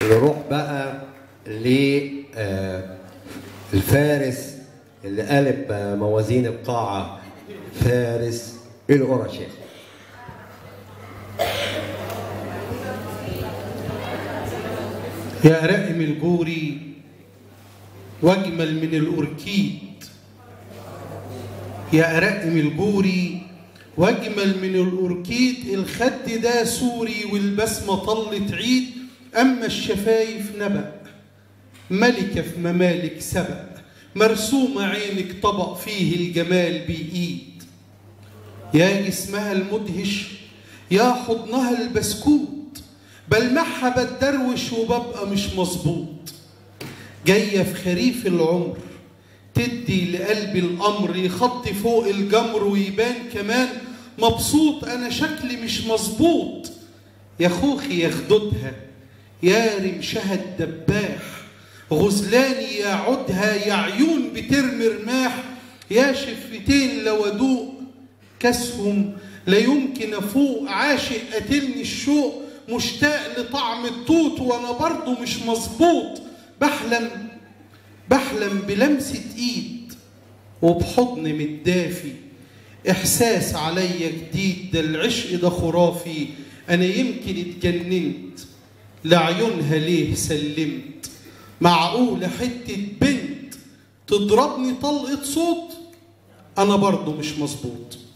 نروح بقى للفارس اللي قلب آه، موازين القاعة فارس الأورشيخ يا رائم الجوري واجمل من الاوركيد يا رائم الجوري واجمل من الاوركيد الخد ده سوري والبسمه طلت عيد اما الشفايف نبأ ملكه في ممالك سبق مرسومه عينك طبق فيه الجمال بايد يا جسمها المدهش يا حضنها البسكوت بلمعها بتدروش وببقى مش مظبوط جاية في خريف العمر تدي لقلبي الأمر يخطي فوق الجمر ويبان كمان مبسوط أنا شكلي مش مظبوط يا خوخي يا خدودها يا رمشها الدباح غزلاني يا عودها يا عيون بترمي رماح يا شفتين لو ادوق كاسهم لا يمكن افوق عاشق قاتلني الشوق مشتاق لطعم التوت وانا برضه مش مظبوط بحلم بحلم بلمسة ايد وبحضن متدافي احساس عليا جديد ده العشق ده خرافي انا يمكن اتجننت لعيونها ليه سلمت معقولة حتة بنت تضربني طلقة صوت انا برضه مش مظبوط